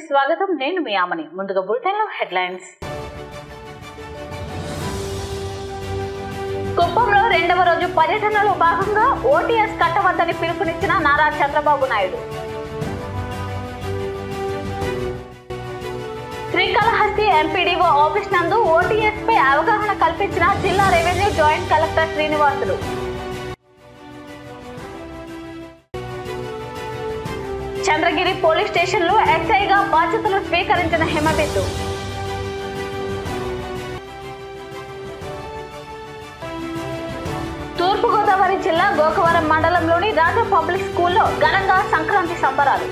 స్వాగతం నేను మీ ఆమని ముందుగా బులెటిన్ లో హెడ్లైన్స్ కుప్పంలో రెండవ రోజు పర్యటనలో భాగంగా ఓటీఎస్ కట్టవద్దని పిలుపునిచ్చిన నారా చంద్రబాబు నాయుడు శ్రీకాళహస్తి ఎంపీడీఓ ఆఫీస్ నందు ఓటీఎస్ పై అవగాహన కల్పించిన జిల్లా revenue joint collector Srinivasulu Chandragiri police station లో ఎస్ఐగా బాధ్యతలు స్వీకరించిన హిమబిందు తూర్పుగోదావరి జిల్లా గోకవరం మండలంలోని రాజా పబ్లిక్ స్కూల్లో ఘనంగా సంక్రాంతి సంబరాలు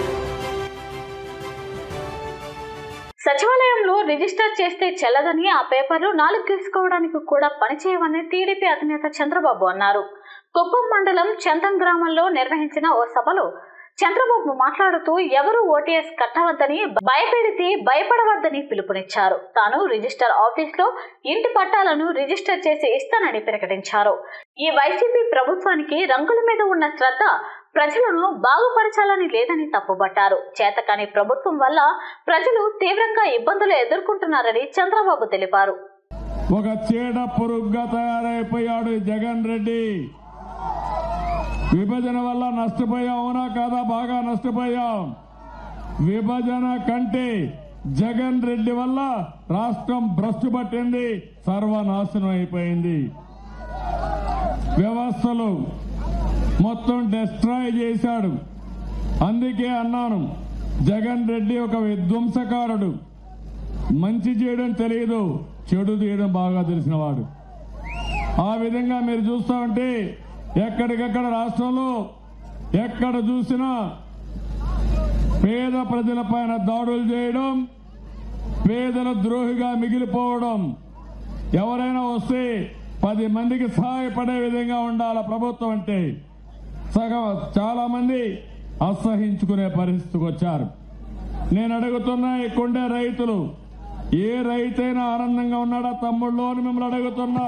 సచివాలయంలో రిజిస్టర్ చేస్తే చెల్లదని ఆ పేపర్లు నాలుగు తీసుకోవడానికి కూడా పనిచేయవని టీడీపీ అధినేత చంద్రబాబు అన్నారు కుప్పం మండలం చందం గ్రామంలో నిర్వహించిన ఓ సభలో చంద్రబాబు మాట్లాడుతూ ఎవరు ఓటీఎస్ కట్టవద్దని భయపెడితే భయపడవద్దని పిలుపునిచ్చారు తాను రిజిస్టర్ ఆఫీస్ లో ఇంటి పట్టాలను రిజిస్టర్ చేసి ఇస్తానని ప్రకటించారు ఈ వైసీపీ ప్రభుత్వానికి రంగుల మీద ఉన్న శ్రద్ధ ప్రజలను బాగుపరచాలని లేదని తప్పుబట్టారు చేతకాని ప్రభుత్వం వల్ల ప్రజలు తీవ్రంగా ఇబ్బందులు ఎదుర్కొంటున్నారని చంద్రబాబు తెలిపారు ఒక చీడ పురుగుగా తయారైపోయాడు ఈ జగన్ రెడ్డి విభజన వల్ల నష్టపోయాం అవునా కాదా బాగా నష్టపోయాం విభజన కంటే జగన్ రెడ్డి వల్ల రాష్ట్రం భ్రష్టు పట్టింది సర్వనాశనం అయిపోయింది వ్యవస్థలు మొత్తం డిస్ట్రాయ్ చేశాడు అందుకే అన్నాను జగన్ రెడ్డి ఒక విధ్వంసకారుడు మంచి చేయడం తెలియదు చెడు చేయడం బాగా తెలిసినవాడు ఆ విధంగా మీరు చూస్తా ఉంటే ఎక్కడికక్కడ రాష్ట్రంలో ఎక్కడ చూసినా పేద ప్రజల పైన దాడులు చేయడం పేదల ద్రోహిగా మిగిలిపోవడం ఎవరైనా వస్తే పది మందికి సహాయపడే విధంగా ఉండాల ప్రభుత్వం అంటే సగం చాలా మంది అసహించుకునే పరిస్థితికి వచ్చారు నేను అడుగుతున్నా ఇక్కడుండే రైతులు ఏ రైతైనా ఆనందంగా ఉన్నాడా తమ్ముళ్ళు అని మిమ్మల్ని అడుగుతున్నా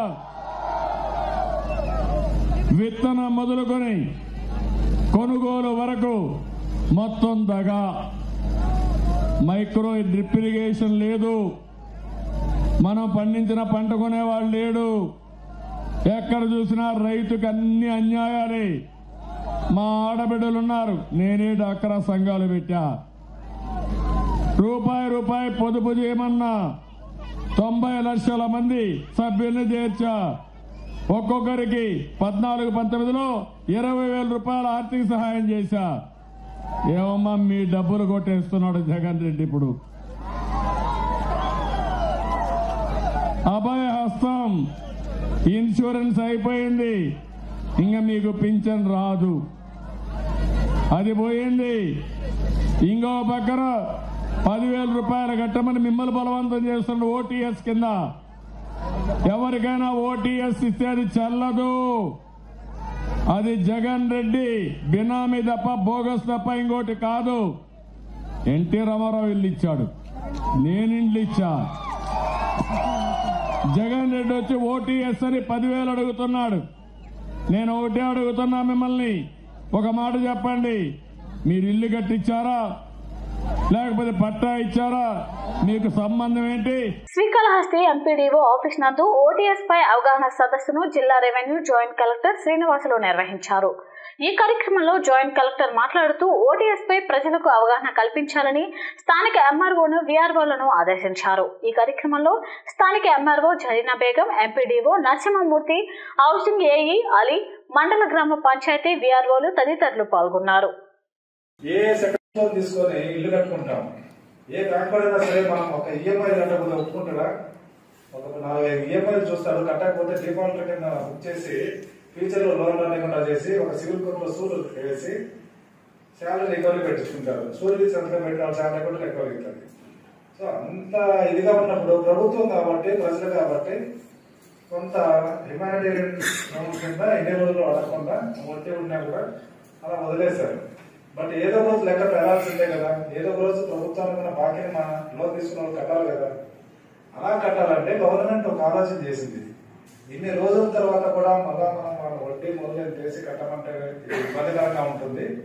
విత్తనం మొదలుకొని కొనుగోలు వరకు మొత్తం దగా మైక్రో డ్రిప్ ఇరిగేషన్ లేదు మనం పండించిన పంట కొనేవాళ్ళు లేడు ఎక్కడ చూసినా రైతుకి అన్ని అన్యాయాలే మా ఆడబిడ్డలు ఉన్నారు నేనే డాక్రా సంఘాలు పెట్టా రూపాయి రూపాయి పొదుపు చేయమన్నా తొంభై లక్షల మంది సభ్యుల్ని చేర్చా ఒక్కొక్కరికి పద్నాలుగు పంతొమ్మిదిలో ఇరవై వేల రూపాయల ఆర్థిక సహాయం చేశా ఏమమ్మా మీ డబ్బులు కొట్టేస్తున్నాడు జగన్ రెడ్డి ఇప్పుడు అభయ హస్తం ఇన్సూరెన్స్ అయిపోయింది ఇంకా మీకు పింఛన్ రాదు అది పోయింది ఇంకో పక్కన పదివేల రూపాయలు కట్టమని మిమ్మల్ని బలవంతం చేస్తున్న ఓటీఎస్ కింద ఎవరికైనా ఓటీఎస్ ఇస్తే అది చెల్లదు అది జగన్ రెడ్డి బినామీ తప్ప బోగస్ తప్ప ఇంకోటి కాదు ఎన్టీ రామారావు ఇల్లు ఇచ్చాడు నేను ఇండ్లు ఇచ్చా జగన్ రెడ్డి వచ్చి ఓటీఎస్ అని పదివేలు అడుగుతున్నాడు నేను ఒకటే అడుగుతున్నా మిమ్మల్ని ఒక మాట చెప్పండి మీరు ఇల్లు కట్టించారా లేకపోతే పట్టా ఇచ్చారా మీకు సంబంధం ఏంటి శ్రీకాళహస్తి ఎంపీడీఓ ఆఫీస్ నందు ఓటీఎస్ పై అవగాహన సదస్సును జిల్లా రెవెన్యూ జాయింట్ కలెక్టర్ శ్రీనివాసులు నిర్వహించారు ఈ కార్యక్రమంలో జాయింట్ కలెక్టర్ మాట్లాడుతూ ఓటీఎస్ పై ప్రజలకు అవగాహన కల్పించాలని స్థానిక ఎంఆర్ఓను వీఆర్ఓలను ఆదేశించారు ఈ కార్యక్రమంలో స్థానిక MRO Zareena Begum MPDO Narasimhamurthy housing AE Ali మండల గ్రామ పంచాయతీ వీఆర్ఓలు తదితరులు పాల్గొన్నారు ఏ సెకండ్ లోన్ తీసుకొని ఇల్లు కట్టుకుంటాం ఏ బ్యాంకులో అయినా సరే మనం ఒక ఈఎంఐ కట్టకపోతే ఒప్పుకుంటాడా ఒక నాలుగైదు ఈఎంఐలు చూస్తాడు కట్టకపోతే డిఫాల్టర్ కింద బుక్ చేసి ఫ్యూచర్ లో లోన్ లేకుండా చేసి ఒక సివిల్ కోర్టులో సూలు వేసి శాలరీ రికవరీ పెట్టించుకుంటారు సూర్యుడి సంతకం పెట్టిన శాలరీ కూడా రికవరీ అవుతుంది సో అంత ఇదిగా ఉన్నప్పుడు ప్రభుత్వం కాబట్టి ప్రజలు కాబట్టి కొంత హ్యుమానిటేరియన్ లోన్ కింద ఎన్ని రోజులు అడగకుండా వడ్డీ ఉన్నా కూడా అలా వదిలేశారు బట్ ఏదో ఒక రోజు లెక్క పెరాల్సిందే కదా ఏదో ఒక రోజు ప్రభుత్వానికి ఉన్న బాకీని మన లోన్ తీసుకున్న వాళ్ళు కట్టాలి కదా అలా కట్టాలంటే గవర్నమెంట్ ఒక ఆలోచన చేసింది ఇన్ని రోజుల తర్వాత కూడా మళ్ళా మనం వాళ్ళ వడ్డీ మొదలు చేసి కట్టమంటే ఇది ఇబ్బందికరంగా ఉంటుంది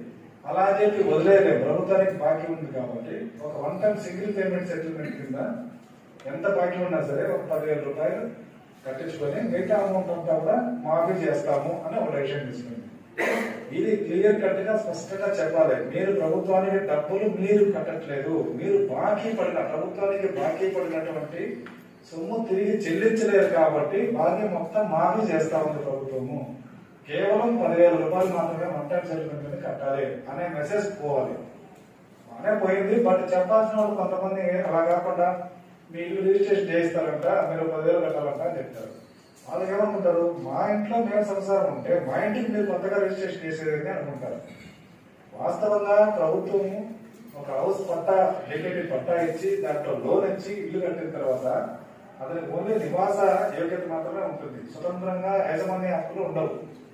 అలా అని చెప్పి వదిలేయలేము ప్రభుత్వానికి బాకీ ఉంది కాబట్టి ఒక one time single payment settlement కింద ఎంత బాకీ ఉన్నా సరే ఒక పదివేల రూపాయలు కట్టించుకొని మిగతా అమౌంట్ అంతా కూడా మాఫీ చేస్తాము అని ఒక డెసిషన్ తీసుకుంది ఇది క్లియర్ కట్ గా స్పష్టంగా చెప్పాలి మీరు ప్రభుత్వానికి డబ్బులు మీరు కట్టట్లేదు మీరు బాకీ పడిన ప్రభుత్వానికి బాకీ పడినటువంటి సొమ్ము తిరిగి చెల్లించలేరు కాబట్టి బాకీ మొత్తం మాఫీ చేస్తా ఉంది ప్రభుత్వము కేవలం పదివేల రూపాయలు మాత్రమే వన్ టైం సెటిల్మెంట్ మీద కట్టాలి అనే మెసేజ్ పోవాలి బాగానే పోయింది బట్ చెప్పాల్సిన వాళ్ళు కొంతమంది అలా కాకుండా మీ ఇల్లు రిజిస్ట్రేషన్ చేయిస్తారంట మీరు పదివేలు కట్టాలంట అని చెప్తారు వాళ్ళకి ఏమనుకుంటారు మా ఇంట్లో మేము సంసారం ఉంటే మా ఇంటికి మీరు కొత్తగా రిజిస్ట్రేషన్ చేసేది అనుకుంటారు వాస్తవంగా ప్రభుత్వం ఒక హౌస్ పట్టా డిగ్నిటీ పట్టా ఇచ్చి దాంట్లో లోన్ ఇచ్చి ఇల్లు కట్టిన తర్వాత అతనికి ఓన్లీ నివాస యోగ్యత మాత్రమే ఉంటుంది స్వతంత్రంగా యాజమాన్య హక్కులు ఉండవు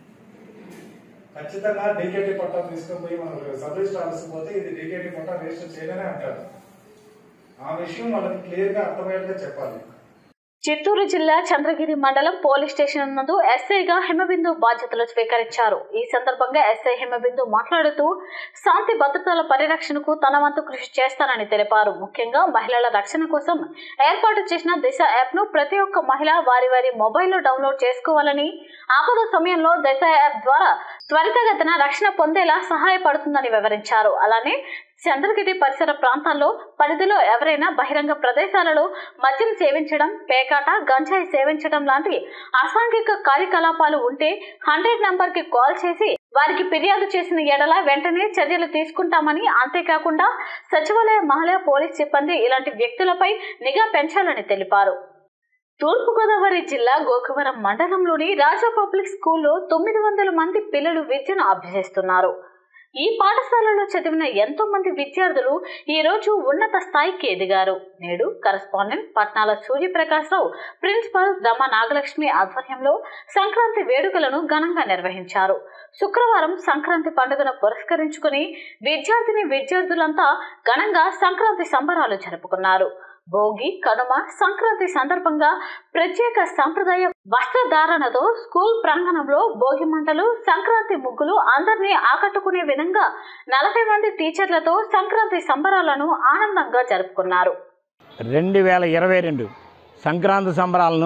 ఖచ్చితంగా డీకేటీ పట్టా తీసుకొని పోయి మనం సబ్ రిజిస్టర్ ఆఫీస్ పోతే ఇది డీకేటీ పట్టా రిజిస్టర్ చేయలేనే అంటారు ఆ విషయం వాళ్ళకి క్లియర్ గా అర్థమయ్యేట్టుగా చెప్పాలి చిత్తూరు జిల్లా చంద్రగిరి మండలం పోలీస్ స్టేషన్ నందు ఎస్ఐగా హిమబిందు బాధ్యతలు స్వీకరించారు ఈ సందర్భంగా ఎస్ఐ హిమబిందు మాట్లాడుతూ శాంతి భద్రతల పరిరక్షణకు తన వంతు కృషి చేస్తానని తెలిపారు ముఖ్యంగా మహిళల రక్షణ కోసం ఏర్పాటు చేసిన దిశ యాప్ ను ప్రతి ఒక్క మహిళ వారి వారి మొబైల్లో డౌన్లోడ్ చేసుకోవాలని ఆపద సమయంలో దిశ యాప్ ద్వారా త్వరితగతిన రక్షణ పొందేలా సహాయపడుతుందని వివరించారు అలానే చంద్రగిరి పరిసర ప్రాంతాల్లో పరిధిలో ఎవరైనా బహిరంగ ప్రదేశాలలో మద్యం సేవించడం పేకాట గంజాయి సేవించడం లాంటి అసాంఘిక కార్యకలాపాలు ఉంటే హండ్రెడ్ నంబర్ కి కాల్ చేసి వారికి ఫిర్యాదు చేసిన ఎడల వెంటనే చర్యలు తీసుకుంటామని అంతేకాకుండా సచివాలయ మహిళా పోలీస్ సిబ్బంది ఇలాంటి వ్యక్తులపై నిఘా పెంచాలని తెలిపారు తూర్పుగోదావరి జిల్లా గోకవరం మండలంలోని రాజా పబ్లిక్ స్కూల్లో తొమ్మిది వందల మంది పిల్లలు విద్యను అభ్యసిస్తున్నారు ఈ పాఠశాలలో చదివిన ఎంతో మంది విద్యార్థులు ఈ రోజు ఉన్నత స్థాయికి ఎదిగారు నేడు కరస్పాండెంట్ పట్నాల సూర్యప్రకాశ్రావు ప్రిన్సిపల్ దమ నాగలక్ష్మి ఆధ్వర్యంలో సంక్రాంతి వేడుకలను ఘనంగా నిర్వహించారు శుక్రవారం సంక్రాంతి పండుగను పురస్కరించుకుని విద్యార్థిని విద్యార్థులంతా ఘనంగా సంక్రాంతి సంబరాలు జరుపుకున్నారు భోగి కనుమ సంక్రాంతి సందర్భంగా ప్రత్యేక సంప్రదాయ వస్త్రధారణతో స్కూల్ ప్రాంగణంలో భోగి మంటలు సంక్రాంతి ముగ్గులు అందరినీ ఆకట్టుకునే విధంగా నలభై మంది టీచర్లతో సంక్రాంతి సంబరాలను ఆనందంగా జరుపుకున్నారు రెండు వేల ఇరవై రెండు సంక్రాంతి సంబరాలను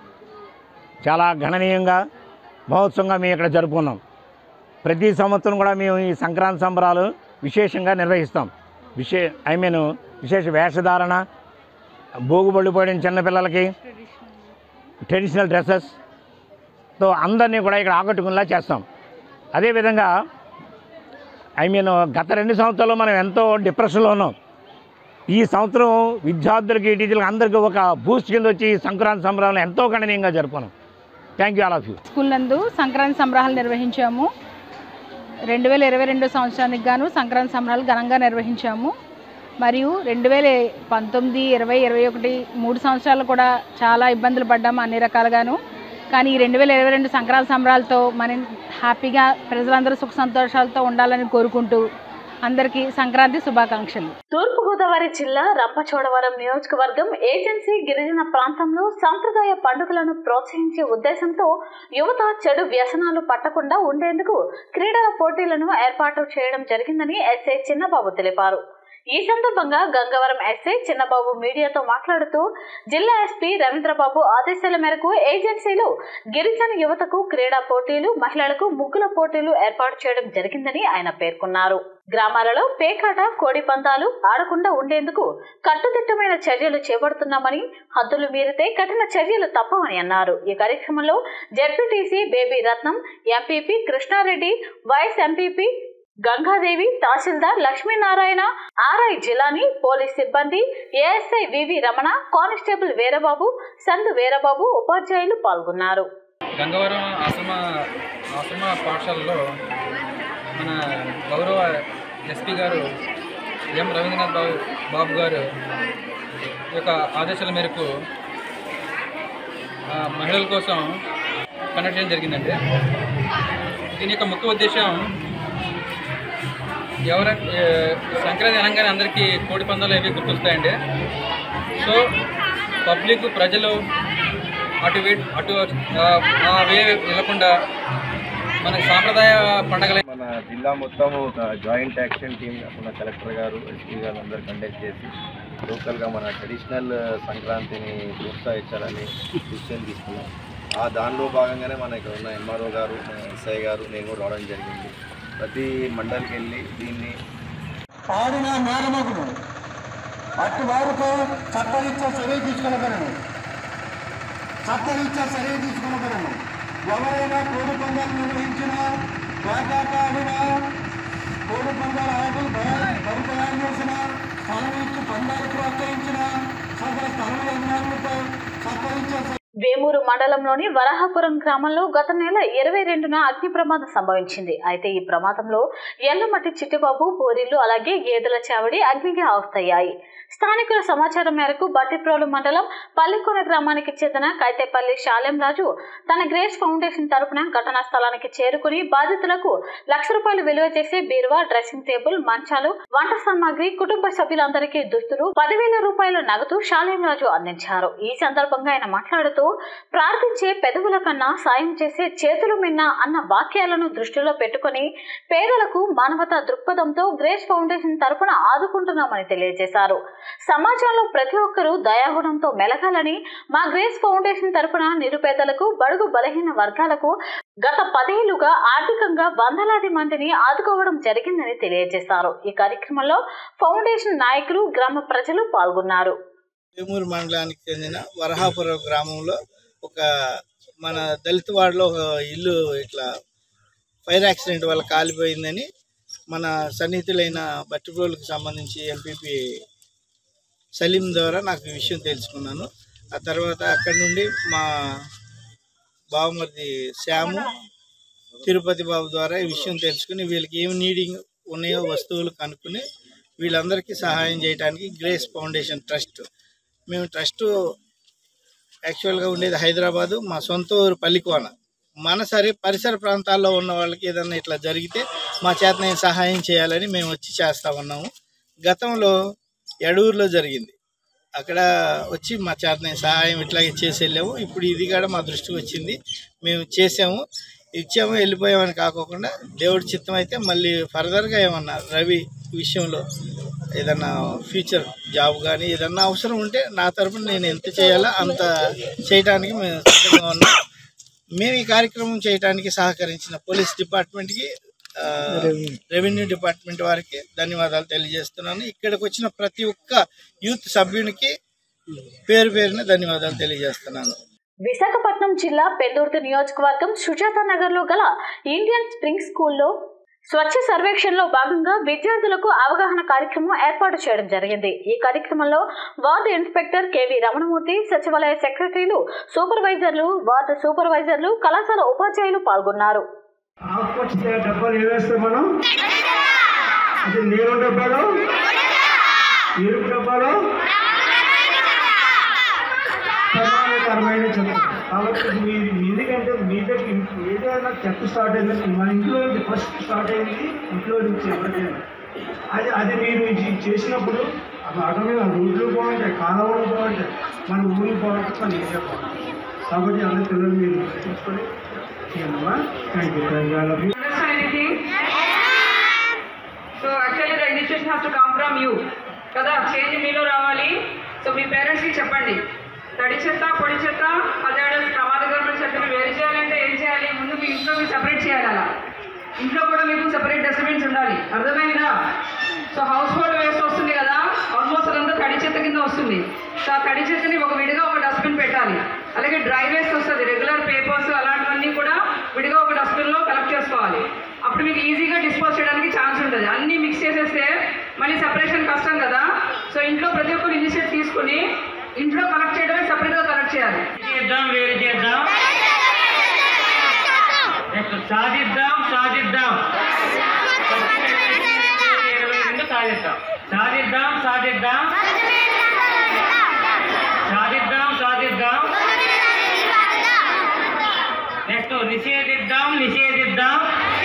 చాలా గణనీయంగా మహోత్సవంగా మేము ఇక్కడ జరుపుకున్నాం ప్రతి సంవత్సరం కూడా మేము ఈ సంక్రాంతి సంబరాలు విశేషంగా నిర్వహిస్తాం విశే ఐ మీన్ విశేష వేషధారణ భోగుబళ్ళు పోయడం చిన్నపిల్లలకి ట్రెడిషనల్ డ్రెస్సెస్తో అందరినీ కూడా ఇక్కడ ఆకట్టుకునేలా చేస్తాం అదేవిధంగా ఐ మీన్ గత రెండు సంవత్సరాలు మనం ఎంతో డిప్రెషన్లో ఉన్నాం ఈ సంవత్సరం విద్యార్థులకి టీచర్లకి అందరికీ ఒక బూస్ట్ కింద వచ్చి ఈ సంక్రాంతి సంబరాలను ఎంతో గణనీయంగా జరుపుకున్నాం thank you all of you school నందు సంక్రాంతి సంబరాలు నిర్వహించాము రెండు వేల ఇరవై రెండు సంవత్సరానికి గాను సంక్రాంతి సంబరాలు ఘనంగా నిర్వహించాము మరియు రెండు వేల పంతొమ్మిది ఇరవై ఇరవై ఒకటి మూడు సంవత్సరాలు కూడా చాలా ఇబ్బందులు పడ్డాము అన్ని రకాలుగాను కానీ ఈ రెండు వేల ఇరవై రెండు సంక్రాంతి సంబరాలతో మనం హ్యాపీగా ప్రజలందరూ సుఖ సంతోషాలతో ఉండాలని కోరుకుంటూ అందరికీ సంక్రాంతి శుభాకాంక్షలు తూర్పుగోదావరి జిల్లా రంపచోడవరం నియోజకవర్గం ఏజెన్సీ గిరిజన ప్రాంతంలో సాంప్రదాయ పండుగలను ప్రోత్సహించే ఉద్దేశంతో యువత చెడు వ్యసనాలు పట్టకుండా ఉండేందుకు క్రీడల పోటీలను ఏర్పాటు చేయడం జరిగిందని ఎస్ఐ చిన్నబాబు తెలిపారు ఈ సందర్భంగా గంగవరం ఎస్ఐ చిన్నబాబు మీడియాతో మాట్లాడుతూ జిల్లా ఎస్పీ రవీంద్రబాబు ఆదేశాల మేరకు ఏజెన్సీలో గిరిజన యువతకు క్రీడా పోటీలు మహిళలకు ముగ్గుల పోటీలు ఏర్పాటు చేయడం జరిగిందని ఆయన పేర్కొన్నారు గ్రామాలలో పేకాట కోడి పందాలు ఆడకుండా ఉండేందుకు కట్టుదిట్టమైన చర్యలు చేపడుతున్నామని హద్దులు మీరితే కఠిన చర్యలు తప్పవని అన్నారు ఈ కార్యక్రమంలో ZPTC Baby Ratnam MPP Krishnareddy vice MPP Gangadevi tahsildar Lakshminarayana RI Jilani police సిబ్బంది ASI V V Ramana constable Veerababu సందు వీరబాబు ఉపాధ్యాయులు పాల్గొన్నారు గంగవరం ఆశ్రమ ఆశ్రమ పాఠశాలలో మన గౌరవ ఎస్పీ గారు ఎం రవీంద్రనాథ్ బాబు బాబు గారు యొక్క ఆదేశాల మేరకు ఆ, మహిళల కోసం కండక్ట్ చేయడం జరిగిందండి దీని యొక్క ముఖ్య ఉద్దేశం ఎవర ఏ, సంక్రాంతి అనగానే అందరికీ కోడి పందాలు అవి గుర్తొస్తాయండి సో పబ్లిక్ ప్రజలు అటు వే- అటు ఆ, ఆ వే వెళ్ళకుండా మనకి సాంప్రదాయ పండగలు మన జిల్లా మొత్తం ఒక జాయింట్ యాక్షన్ టీమ్ మన కలెక్టర్ గారు ఎస్పీ గారు అందరు కండక్ట్ చేసి లోకల్గా మన ట్రెడిషనల్ సంక్రాంతిని ప్రోత్సహించాలని డిసిషన్ తీసుకున్నాం ఆ దానిలో భాగంగానే మన ఇక్కడ ఉన్న ఎంఆర్ఓ గారు మన ఎస్ఐ గారు నేను కూడా రావడం జరిగింది ప్రతి మండలికి వెళ్ళి దీన్ని ఆడిన నేరమగును అట్టి వారితో చట్టరీత్యా చర్య తీసుకునగలను చట్టరీత్యా చర్య తీసుకునగలను ఎవరైనా కోడి పందాలు నిర్వహించిన పేకాట ఆడిన కోడి పందాల ఆటలు బరి తయారు చేసిన స్థలం ఇచ్చి పందాలు ప్రోత్సహించిన సదరు స్థలం యజమానులపై చట్టరీత్యా వేమూరు మండలంలోని వరాహపురం గ్రామంలో గత నెల ఇరవై రెండున అగ్ని ప్రమాదం సంభవించింది అయితే ఈ ప్రమాదంలో ఎల్లమట్టి చిట్టిబాబు బోరిల్లు అలాగే గేదెల చావడి అగ్నికి ఆవుతయ్యాయి స్థానికుల సమాచారం మేరకు బట్టిప్రోలు మండలం పల్లికొన గ్రామానికి చెందిన కైతేపల్లి శాలెం రాజు తన గ్రేస్ ఫౌండేషన్ తరపున ఘటనా స్థలానికి చేరుకుని బాధితులకు లక్ష రూపాయలు విలువ చేసే బీరువా డ్రెస్సింగ్ టేబుల్ మంచాలు వంట సామాగ్రి కుటుంబ సభ్యులందరికీ దుస్తులు పదివేల రూపాయల నగదు శాలెం రాజు అందించారు ఈ సందర్భంగా ఆయన మాట్లాడుతూ ప్రార్థించే పెదవుల కన్నా సాయం చేసే చేతులు మిన్న అన్న వాక్యాలను దృష్టిలో పెట్టుకుని పేదలకు మానవతా దృక్పథంతో గ్రేస్ ఫౌండేషన్ తరపున ఆదుకుంటున్నామని తెలియజేశారు సమాజంలో ప్రతి ఒక్కరూ దయాగుణంతో మెలగాలని మా గ్రేస్ ఫౌండేషన్ తరపున నిరుపేదలకు బడుగు బలహీన వర్గాలకు గత పదేళ్లుగా ఆర్థికంగా వందలాది మందిని ఆదుకోవడం జరిగిందని తెలియజేశారు ఈ కార్యక్రమంలో ఫౌండేషన్ నాయకులు గ్రామ ప్రజలు పాల్గొన్నారు వేమూరు మండలానికి చెందిన వరహాపురం గ్రామంలో ఒక మన దళిత వాడలో ఒక ఇల్లు ఇట్లా ఫైర్ యాక్సిడెంట్ వల్ల కాలిపోయిందని మన సన్నిహితులైన బట్టిప్రోలుకు సంబంధించి ఎంపీపీ సలీం ద్వారా నాకు ఈ విషయం తెలుసుకున్నాను ఆ తర్వాత అక్కడి నుండి మా బావమరిది శ్యాము తిరుపతి బాబు ద్వారా ఈ విషయం తెలుసుకుని వీళ్ళకి ఏమి నీడింగ్ ఉన్నాయో వస్తువులు కనుక్కుని వీళ్ళందరికీ సహాయం చేయడానికి గ్రేస్ ఫౌండేషన్ ట్రస్ట్ మేము ట్రస్ట్ యాక్చువల్గా ఉండేది హైదరాబాదు మా సొంత ఊరు పల్లికోన మన సరి పరిసర ప్రాంతాల్లో ఉన్న వాళ్ళకి ఏదన్నా ఇట్లా జరిగితే మా చేత నేను సహాయం చేయాలని మేము వచ్చి చేస్తా ఉన్నాము గతంలో ఎడూరులో జరిగింది అక్కడ వచ్చి మా చేత నేను సహాయం ఇట్లాగే చేసి వెళ్ళాము ఇప్పుడు ఇది కూడా మా దృష్టికి వచ్చింది మేము చేసాము ఇచ్చాము వెళ్ళిపోయామని కాకోకుండా దేవుడి చిత్తం అయితే మళ్ళీ ఫర్దర్గా ఏమన్నా రవి విషయంలో ఏదన్నా ఫ్యూచర్ జాబ్ కానీ ఏదన్నా అవసరం ఉంటే నా తరపున నేను ఎంత చేయాలో అంత చేయడానికి మేము సిద్ధంగా ఉన్నాం మేము ఈ కార్యక్రమం చేయడానికి సహకరించిన పోలీస్ డిపార్ట్మెంట్కి ఆ, రెవెన్యూ డిపార్ట్మెంట్ వారికి ధన్యవాదాలు తెలియజేస్తున్నాను ఇక్కడికి వచ్చిన ప్రతి ఒక్క యూత్ సభ్యునికి పేరు పేరున ధన్యవాదాలు తెలియజేస్తున్నాను విశాఖపట్నం జిల్లా పెందుర్తి నియోజకవర్గం సుజాత నగర్ లో గల ఇండియన్ స్ప్రింగ్ స్కూల్లో స్వచ్ఛ సర్వేక్షణలో భాగంగా విద్యార్థులకు అవగాహన కార్యక్రమం ఏర్పాటు చేయడం జరిగింది ఈ కార్యక్రమంలో వార్డు ఇన్స్పెక్టర్ కెవి రమణమూర్తి సచివాలయ సెక్రటరీలు సూపర్వైజర్లు వార్డు సూపర్వైజర్లు కళాశాల ఉపాధ్యాయులు పాల్గొన్నారు ఆకుపచ్చ డబ్బాలు ఏవేస్తాం మనం అది నీలం డబ్బాలు ఎరుపు డబ్బాలు ప్రమాదకరమైన చెత్త కాబట్టి మీ ఎందుకంటే మీ దగ్గర ఇంట్లో ఏదైనా చెత్త స్టార్ట్ అయిందంటే మన ఇంట్లో నుంచి ఫస్ట్ స్టార్ట్ అయింది ఇంట్లో నుంచి ఎవరికైనా అది అది మీరు ఇది చేసినప్పుడు అది అటమే రోడ్లు బాగుంటాయి కాలువలు బాగుంటాయి మన ఊళ్ళు బాగుంటాయి మన ఏరియా బాగుంటాయి కాబట్టి అందరి పిల్లలు మీరు చూసుకొని thank you thank you understand anything? So actually the initiation has to come from you. కదా చేంజ్ మీలో రావాలి సో మీ పేరెంట్స్కి చెప్పండి తడి చెత్త పొడి చెత్త హజార్డస్ ప్రమాదకరమైన చెత్తని వేరు చేయాలంటే ఏం చేయాలి ముందు మీ ఇంట్లో మీరు సపరేట్ చేయాలి అలా ఇంట్లో కూడా మీకు సపరేట్ డస్ట్బిన్స్ ఉండాలి అర్థమైందా సో హౌస్ హోల్డ్ వేస్ట్ వస్తుంది కదా ఆల్మోస్ట్ అదంతా తడి చెత్త కింద వస్తుంది సో ఆ తడి చెత్తని ఒక విడిగా ఒక డస్ట్బిన్ పెట్టాలి అలాగే డ్రై వేస్ట్ వస్తుంది రెగ్యులర్ పేపర్స్ అలాంటివన్నీ కూడా విడిగా ఒక డస్ట్బిన్లో కలెక్ట్ చేసుకోవాలి అప్పుడు మీకు ఈజీగా డిస్పోజ్ చేయడానికి ఛాన్స్ ఉంటుంది అన్నీ మిక్స్ చేసేస్తే మళ్ళీ సపరేషన్ కష్టం కదా సో ఇంట్లో ప్రతి ఒక్కరు ఇనిషియేట్ తీసుకుని ఇంట్లో కలెక్ట్ చేయడమే సపరేట్గా కలెక్ట్ చేయాలి చేద్దాం వేరు చేద్దాం నెక్స్ట్ సాధిద్దాం సాధిద్దాం ఇరవై రెండు సాధిద్దాం సాధిద్దాం సాధిద్దాం సాధిద్దాం సాధిద్దాం నెక్స్ట్ నిషేధిద్దాం నిషేధిద్దాం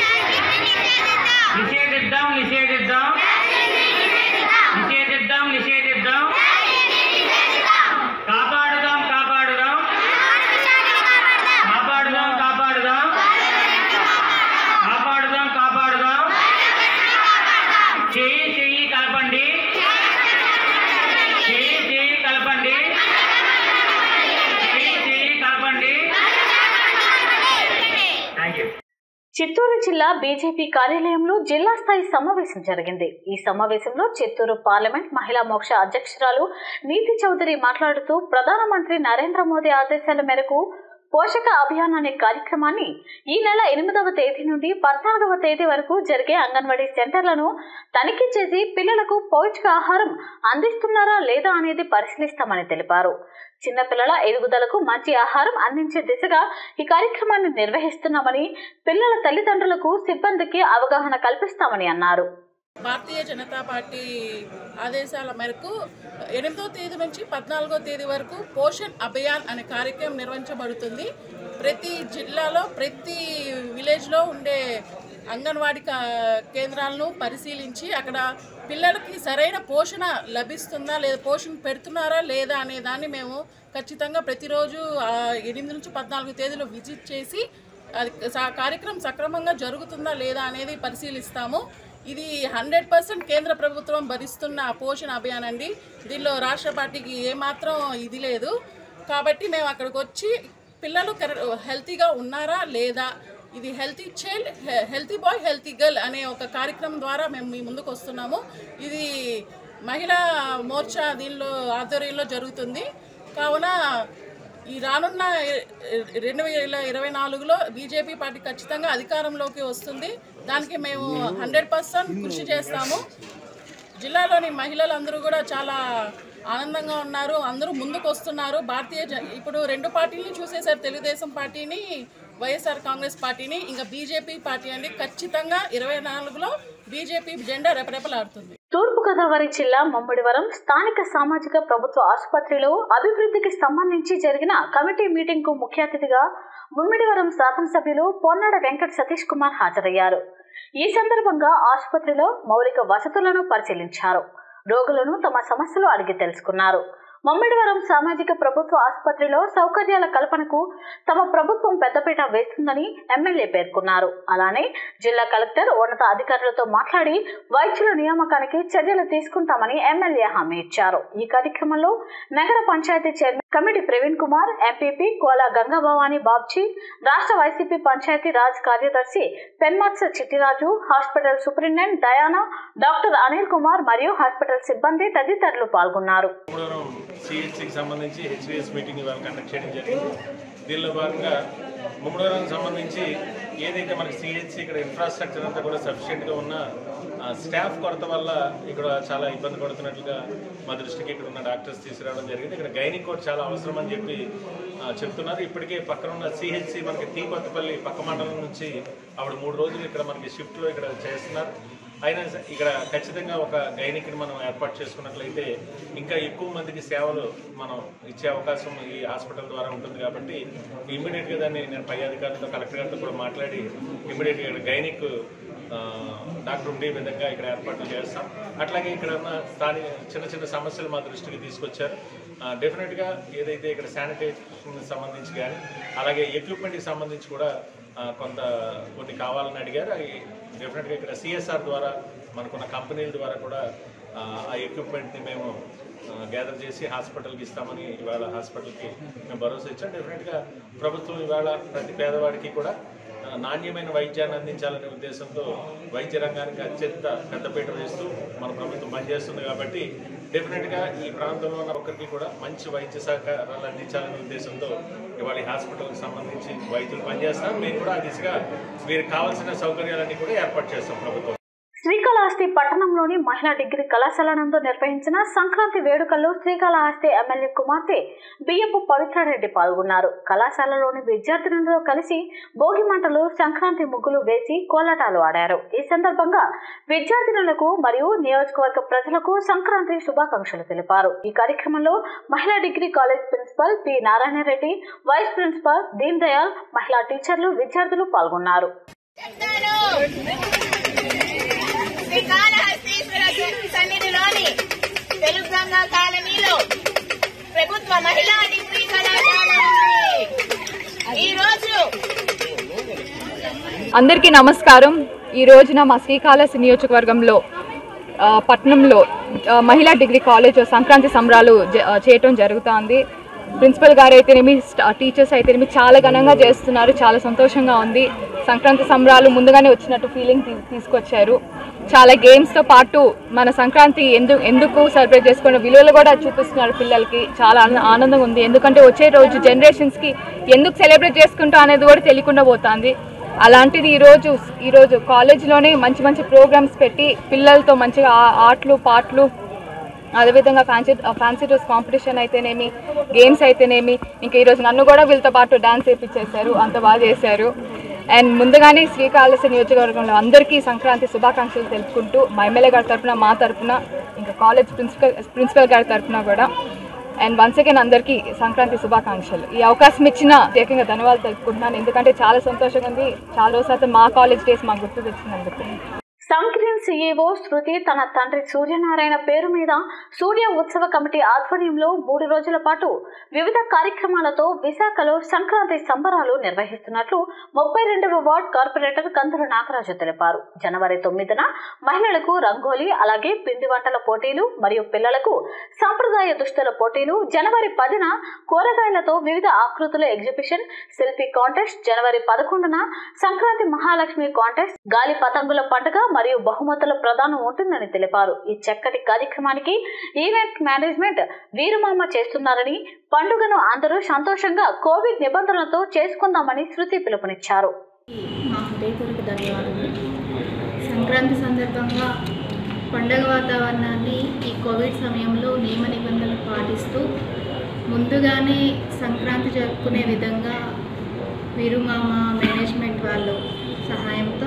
నిషేధిద్దాం నిషేధిద్దాం నిషేధిద్దాం నిషేధిద్దాం కాపాడుదాం కాపాడుదాం కాపాడుదాం కాపాడుదాం చిత్తూరు జిల్లా బీజేపీ కార్యాలయంలో జిల్లా స్థాయి సమావేశం జరిగింది ఈ సమావేశంలో చిత్తూరు పార్లమెంట్ మహిళా మోక్ష అధ్యక్షురాలు నీతి చౌదరి మాట్లాడుతూ ప్రధానమంత్రి నరేంద్ర మోదీ ఆదేశాల మేరకు పోషక అభియాన్ అనే కార్యక్రమాన్ని ఈ నెల ఎనిమిదవ తేదీ నుండి పద్నాలుగవ తేదీ వరకు జరిగే అంగన్వాడీ సెంటర్లను తనిఖీ చేసి పిల్లలకు పౌష్టికాహారం అందిస్తున్నారా లేదా అనేది పరిశీలిస్తామని తెలిపారు చిన్నపిల్లల ఎదుగుదలకు మంచి ఆహారం అందించే దిశగా ఈ కార్యక్రమాన్ని నిర్వహిస్తున్నామని పిల్లల తల్లిదండ్రులకు సిబ్బందికి అవగాహన కల్పిస్తామని అన్నారు భారతీయ జనతా పార్టీ ఆదేశాల మేరకు ఎనిమిదో తేదీ నుంచి పద్నాలుగో తేదీ వరకు పోషణ్ అభియాన్ అనే కార్యక్రమం నిర్వహించబడుతుంది ప్రతి జిల్లాలో ప్రతి విలేజ్లో ఉండే అంగన్వాడీ కా- కేంద్రాలను పరిశీలించి అక్కడ పిల్లలకి సరైన పోషణ లభిస్తుందా లేదా పోషణ పెడుతున్నారా లేదా అనే దాన్ని మేము ఖచ్చితంగా ప్రతిరోజు ఆ, ఎనిమిది నుంచి పద్నాలుగు తేదీలో విజిట్ చేసి అది స- కార్యక్రమం సక్రమంగా జరుగుతుందా లేదా అనేది పరిశీలిస్తాము ఇది హండ్రెడ్ పర్సెంట్ కేంద్ర ప్రభుత్వం భరిస్తున్న పోషణ అభియాన్ అండి దీనిలో రాష్ట్ర పార్టీకి ఏమాత్రం ఇది లేదు కాబట్టి మేము అక్కడికి వచ్చి పిల్లలు కరె- హెల్తీగా ఉన్నారా లేదా ఇది healthy child healthy boy healthy girl అనే ఒక కార్యక్రమం ద్వారా మేము మీ ముందుకు వస్తున్నాము ఇది మహిళా మోర్చా దీనిలో ఆధ్వర్యంలో జరుగుతుంది కావున ఈ రానున్న రెండు వేల ఇరవై నాలుగులో బీజేపీ పార్టీ ఖచ్చితంగా అధికారంలోకి వస్తుంది దానికి మేము హండ్రెడ్ పర్సెంట్ కృషి చేస్తాము జిల్లాలోని మహిళలందరూ కూడా చాలా ఆనందంగా ఉన్నారు అందరూ ముందుకు వస్తున్నారు భారతీయ జ ఇప్పుడు రెండు పార్టీని చూసేసారు తెలుగుదేశం పార్టీని వైఎస్ఆర్ కాంగ్రెస్ పార్టీని ఇంకా బీజేపీ పార్టీ అండి ఖచ్చితంగా ఇరవై నాలుగులో బీజేపీ జెండా రెపరెపలాడుతుంది తూర్పుగోదావరి జిల్లా మమ్మడివరం స్థానిక సామాజిక ప్రభుత్వ ఆసుపత్రిలో అభివృద్ధికి సంబంధించి జరిగిన కమిటీ మీటింగ్ కు ముఖ్య అతిథిగా ముమ్మిడివరం శాసనసభ్యులు పొన్నాడ వెంకట సతీష్ కుమార్ హాజరయ్యారు ఈ సందర్భంగా ఆసుపత్రిలో మౌలిక వసతులను పరిశీలించారు రోగులను తమ సమస్యలు అడిగి తెలుసుకున్నారు మమ్మిడివరం సామాజిక ప్రభుత్వ ఆసుపత్రిలో సౌకర్యాల కల్పనకు తమ ప్రభుత్వం పెద్దపీట వేస్తుందని ఎమ్మెల్యే పేర్కొన్నారు అలానే జిల్లా కలెక్టర్ ఉన్నత అధికారులతో మాట్లాడి వైద్యుల నియామకానికి చర్యలు తీసుకుంటామని ఎమ్మెల్యే హామీ ఇచ్చారు ఈ కార్యక్రమంలో నగర panchayat chairman committee Praveen Kumar MPP Kola Gangabhavani Babji రాష్ట్ర వైసీపీ పంచాయతీ రాజ్ కార్యదర్శి Penmatsa Chittiraju hospital superintendent Diana doctor Anil Kumar మరియు హాస్పిటల్ సిబ్బంది తదితరులు పాల్గొన్నారు ముమ్మడివరం సిహెచ్సికి సంబంధించి హెచ్డిఎస్ మీటింగ్ ఇవాళ కండక్ట్ చేయడం జరిగింది దీనిలో భాగంగా ముమ్మడివరం సంబంధించి ఏదైతే మనకి సిహెచ్సి ఇక్కడ ఇన్ఫ్రాస్ట్రక్చర్ అంతా కూడా సఫిషియెంట్గా ఉన్న ఆ, స్టాఫ్ కొరత వల్ల ఇక్కడ చాలా ఇబ్బంది పడుతున్నట్లుగా మా దృష్టికి ఇక్కడ ఉన్న డాక్టర్స్ తీసుకురావడం జరిగింది ఇక్కడ గైనిక్ కూడా చాలా అవసరం అని చెప్పి ఆ, చెప్తున్నారు ఇప్పటికే పక్కన ఉన్న సిహెచ్సి మనకి టీ కొత్తపల్లి పక్క మండలం నుంచి ఆవిడ మూడు రోజులు ఇక్కడ మనకి షిఫ్ట్లో ఇక్కడ చేస్తున్నారు అయినా స- ఇక్కడ ఖచ్చితంగా ఒక గైనిక్ని మనం ఏర్పాటు చేసుకున్నట్లయితే ఇంకా ఎక్కువ మందికి సేవలు మనం ఇచ్చే అవకాశం ఈ హాస్పిటల్ ద్వారా ఉంటుంది కాబట్టి ఇమ్మీడియట్గా దాన్ని నేను పై అధికారులతో కలెక్టర్ గారితో కూడా మాట్లాడి ఇమ్మీడియట్గా ఇక్కడ గైనిక్ ఆ, డాక్టర్ ఉండే విధంగా ఇక్కడ ఏర్పాట్లు చేస్తాం అట్లాగే ఇక్కడ ఉన్న స్థానిక చిన్న చిన్న సమస్యలు మా దృష్టికి తీసుకొచ్చారు ఆ, డెఫినెట్గా ఏదైతే ఇక్కడ శానిటేషన్ సంబంధించి కానీ అలాగే ఎక్విప్మెంట్కి సంబంధించి కూడా ఆ, కొంత కొన్ని కావాలని అడిగారు అవి డెఫినెట్గా ఇక్కడ సిఎస్ఆర్ ద్వారా మనకున్న కంపెనీల ద్వారా కూడా ఆ, ఆ ఎక్విప్మెంట్ని మేము గ్యాదర్ చేసి హాస్పిటల్కి ఇస్తామని ఇవాళ హాస్పిటల్కి మేము భరోసా ఇచ్చాం డెఫినెట్గా ప్రభుత్వం ఇవాళ ప్రతి పేదవాడికి కూడా ఆ, నాణ్యమైన వైద్యాన్ని అందించాలనే ఉద్దేశంతో వైద్య రంగానికి అత్యంత పెద్దపీట వేస్తూ మన ప్రభుత్వం పనిచేస్తుంది కాబట్టి డెఫినెట్గా ఈ ప్రాంతంలో ఉన్న ఒక్కరికి కూడా మంచి వైద్య సహకారాలు అందించాలనే ఉద్దేశంతో ఇవాళ ఈ హాస్పిటల్కి సంబంధించి వైద్యులు పనిచేస్తాం మేము కూడా ఆ దిశగా వీరికి కావాల్సిన సౌకర్యాలన్నీ కూడా ఏర్పాటు చేస్తాం ప్రభుత్వం శ్రీకాళహస్తి పట్టణంలోని మహిళా డిగ్రీ కళాశాల నందు నిర్వహించిన సంక్రాంతి వేడుకల్లో శ్రీకాళహస్తి ఎమ్మెల్యే కుమార్తె బియ్యపు పవిత్రారెడ్డి పాల్గొన్నారు కళాశాలలోని విద్యార్థినులతో కలిసి భోగి మంటలు సంక్రాంతి ముగ్గులు వేసి కోలాటాలు ఆడారు ఈ సందర్భంగా విద్యార్థినులకు మరియు నియోజకవర్గ ప్రజలకు సంక్రాంతి శుభాకాంక్షలు తెలిపారు ఈ కార్యక్రమంలో మహిళా degree college principal P Narayanareddy vice principal Deen Dayal మహిళా టీచర్లు విద్యార్థులు పాల్గొన్నారు శ్రీకాళహస్తీశ్వర సన్నిధిలోని తెలుగంగా కాలనీలో ప్రభుత్వ మహిళా డిగ్రీ కళాశాల ఉంది ఈ రోజు అందరికీ నమస్కారం ఈ రోజున మా శ్రీకాళహస్తి నియోజకవర్గంలో ఆ, పట్నంలో ఆ, మహిళా డిగ్రీ కాలేజ్ సంక్రాంతి సంబరాలు జ- ఆ, చేయటం జరుగుతోంది ప్రిన్సిపల్ గారు అయితేనేమి స్టా- టీచర్స్ అయితేనేమి చాలా ఘనంగా చేస్తున్నారు చాలా సంతోషంగా ఉంది సంక్రాంతి సంబరాలు ముందుగానే వచ్చినట్టు ఫీలింగ్ తీ- తీసుకొచ్చారు చాలా గేమ్స్తో పాటు మన సంక్రాంతి ఎందుకు ఎందుకు సెలబ్రేట్ చేసుకున్న విలువలు కూడా చూపిస్తున్నారు పిల్లలకి చాలా ఆన- ఆనందంగా ఉంది ఎందుకంటే వచ్చే రోజు జనరేషన్స్కి ఎందుకు సెలబ్రేట్ చేసుకుంటాం అనేది కూడా తెలియకుండా పోతుంది అలాంటిది ఈరోజు ఈరోజు కాలేజీలోనే మంచి మంచి ప్రోగ్రామ్స్ పెట్టి పిల్లలతో మంచిగా ఆ- ఆటలు పాటలు అదేవిధంగా ఫ్యాన్సీ ఫ్యాన్సీ డ్రెస్ కాంపిటీషన్ అయితేనేమి గేమ్స్ అయితేనేమి ఇంకా ఈరోజు నన్ను కూడా వీళ్ళతో పాటు డాన్స్ వేయించేశారు అంత బాగా చేశారు అండ్ ముందుగానే శ్రీకాళహస్తి నియోజకవర్గంలో అందరికీ సంక్రాంతి శుభాకాంక్షలు తెలుపుకుంటూ మా ఎమ్మెల్యే గారి తరఫున మా తరఫున ఇంకా కాలేజ్ ప్రిన్సిపల్ ప్రిన్సిపల్ గారి తరఫున కూడా అండ్ వన్స్ అగైన్ అందరికీ సంక్రాంతి శుభాకాంక్షలు ఈ అవకాశం ఇచ్చిన ప్రత్యేకంగా ధన్యవాదాలు తెలుపుకుంటున్నాను ఎందుకంటే చాలా సంతోషంగా ఉంది చాలా రోజుల తర్వాత మా కాలేజ్ డేస్ మాకు గుర్తు తెచ్చినందుకు సంక్రీన్ సీఈఓ శృతి తన తండ్రి సూర్యనారాయణ పేరు మీద సూర్య ఉత్సవ కమిటీ ఆధ్వర్యంలో మూడు రోజుల పాటు వివిధ కార్యక్రమాలతో విశాఖలో సంక్రాంతి సంబరాలు నిర్వహిస్తున్నట్లు ముప్పై రెండవ వార్డ్ కార్పొరేటర్ కందుల నాగరాజు తెలిపారు జనవరి తొమ్మిదిన మహిళలకు రంగోలీ అలాగే పిండి వంటల పోటీలు మరియు పిల్లలకు సాంప్రదాయ దుస్తుల పోటీలు జనవరి పదిన కూరగాయలతో వివిధ ఆకృతుల ఎగ్జిబిషన్ సెల్ఫీ కాంటెస్ట్ జనవరి పదకొండున సంక్రాంతి మహాలక్ష్మి కాంటెస్ట్ గాలి పతంగుల పండుగ మరియు బహుమతుల ప్రదానం ఉంటుందని తెలిపారు ఈ చక్కటి కార్యక్రమానికి ఈవెంట్ మేనేజ్మెంట్ వీరుమామ చేస్తున్నారని పండుగను అందరూ సంతోషంగా కోవిడ్ నిబంధనలతో చేసుకుందామని శృతి పిలుపునిచ్చారు మా హృదయపూర్వక ధన్యవాదాలు సంక్రాంతి సందర్భంగా పండగ వాతావరణాన్ని ఈ కోవిడ్ సమయంలో నియమ నిబంధనలు పాటిస్తూ ముందుగానే సంక్రాంతి జరుపుకునే విధంగా వీరుమామ మేనేజ్మెంట్ వాళ్ళు సహాయంతో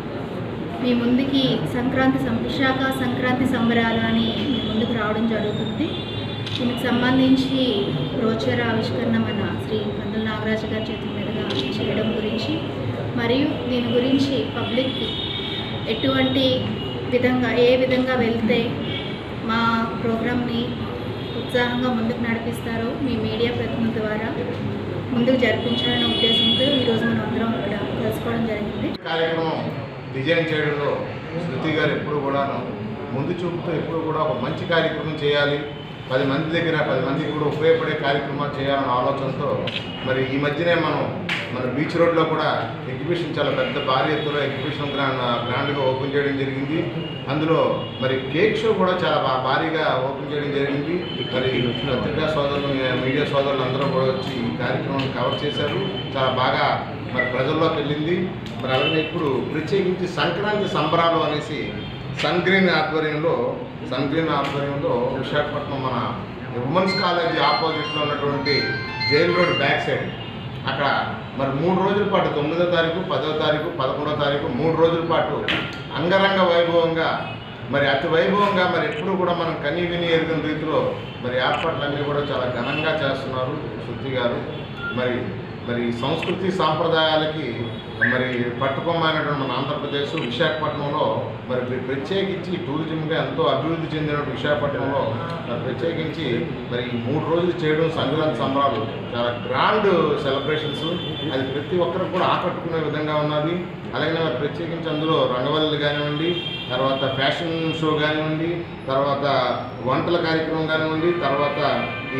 మీ ముందుకి సంక్రాంతి సం విశాఖ సంక్రాంతి సంబరాలు అని మీ ముందుకు రావడం జరుగుతుంది దీనికి సంబంధించి బ్రోచర్ ఆవిష్కరణ మన శ్రీ పంతుల నాగరాజు గారి చేతుల మీదుగా చేయడం గురించి మరియు దీని గురించి పబ్లిక్ ఎటువంటి విధంగా ఏ విధంగా వెళ్తే మా ప్రోగ్రామ్ని ఉత్సాహంగా ముందుకు నడిపిస్తారో మీ మీడియా ప్రతినిధి ద్వారా ముందుకు జరిపించాలనే ఉద్దేశంతో ఈరోజు మనం అందరం ఇక్కడ కలుసుకోవడం జరిగింది కార్యక్రమం డిజైన్ చేయడంలో శృతి గారు ఎప్పుడు కూడాను ముందు చూపుతో ఎప్పుడు కూడా ఒక మంచి కార్యక్రమం చేయాలి పది మంది దగ్గర పది మందికి కూడా ఉపయోగపడే కార్యక్రమాలు చేయాలన్న ఆలోచనతో మరి ఈ మధ్యనే మనం మన బీచ్ రోడ్లో కూడా ఎగ్జిబిషన్ చాలా పెద్ద భారీ ఎత్తులో ఎగ్జిబిషన్ గ్రాండ్ గ్రాండ్గా ఓపెన్ చేయడం జరిగింది అందులో మరి కేక్ షో కూడా చాలా బా- భారీగా ఓపెన్ చేయడం జరిగింది మరి పత్రికా సోదరులు మీడియా సోదరులు అందరూ కూడా వచ్చి ఈ కార్యక్రమాన్ని కవర్ చేశారు చాలా బాగా మరి ప్రజల్లోకి వెళ్ళింది మరి అలాగే ఇప్పుడు ప్రత్యేకించి సంక్రాంతి సంబరాలు అనేసి సన్ గ్రీన్ ఆధ్వర్యంలో సన్ గ్రీన్ ఆధ్వర్యంలో విశాఖపట్నం మన ఉమెన్స్ కాలేజీ ఆపోజిట్లో ఉన్నటువంటి జైల్ రోడ్ బ్యాక్ సైడ్ అక్కడ మరి మూడు రోజుల పాటు తొమ్మిదో తారీఖు పదో తారీఖు పదకొండో తారీఖు మూడు రోజుల పాటు అంగరంగ వైభవంగా మరి అతి వైభవంగా మరి ఎప్పుడు కూడా మనం కనీ విని ఎరుగిన రీతిలో మరి ఏర్పాట్లన్నీ కూడా చాలా ఘనంగా చేస్తున్నారు శృతి గారు మరి మరి సంస్కృతి సాంప్రదాయాలకి మరి పట్టుకొమ్మైనటువంటి మన ఆంధ్రప్రదేశ్ విశాఖపట్నంలో మరి ప్ర- ప్రత్యేకించి టూరిజంగా ఎంతో అభివృద్ధి చెందిన విశాఖపట్నంలో మరి ప్రత్యేకించి మరి ఈ మూడు రోజులు చేయడం సంక్రాంతి సంబరాలు చాలా గ్రాండ్ సెలబ్రేషన్స్ అది ప్రతి ఒక్కరికి కూడా ఆకట్టుకునే విధంగా ఉన్నది అలాగే మరి ప్రత్యేకించి అందులో రంగవల్లి కానివ్వండి తర్వాత ఫ్యాషన్ షో కానివ్వండి తర్వాత వంటల కార్యక్రమం కానివ్వండి తర్వాత ఈ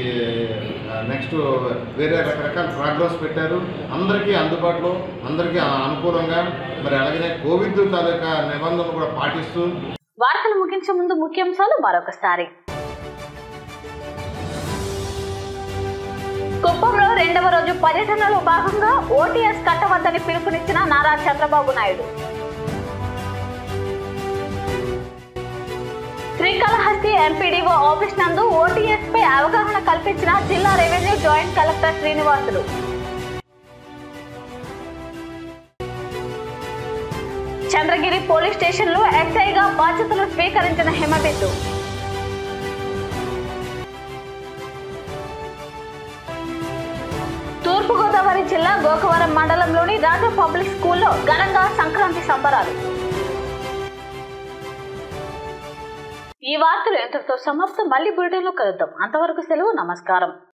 నెక్స్ట్ వేరే రకరకాల ప్రోగ్రామ్స్ పెట్టారు అందరికీ అందుబాటులో అందరికీ అనుకూలంగా మరి అలాగే కోవిడ్ తాలూకా నిబంధనలు కూడా పాటిస్తూ వార్తలు ముగించే ముందు ముఖ్యాంశాలు మరొకసారి కుప్పంలో రెండవ రోజు పర్యటనలో భాగంగా ఓటీఎస్ కట్టవద్దని పిలుపునిచ్చిన నారా చంద్రబాబు నాయుడు శ్రీకాళహస్తి ఎంపీడీఓ ఆఫీస్ నందు ఓటీఎస్ పై అవగాహన కల్పించిన జిల్లా revenue joint collector Srinivasulu Chandragiri police station లో ఎస్ఐగా బాధ్యతలు స్వీకరించిన హిమబిందు తూర్పుగోదావరి జిల్లా గోకవరం మండలంలోని రాజా పబ్లిక్ స్కూల్లో ఘనంగా సంక్రాంతి సంబరాలు ఈ వార్తలు ఎంతటితో సమాప్తం మళ్ళీ బులెటిన్లో కలుద్దాం అంతవరకు సెలవు నమస్కారం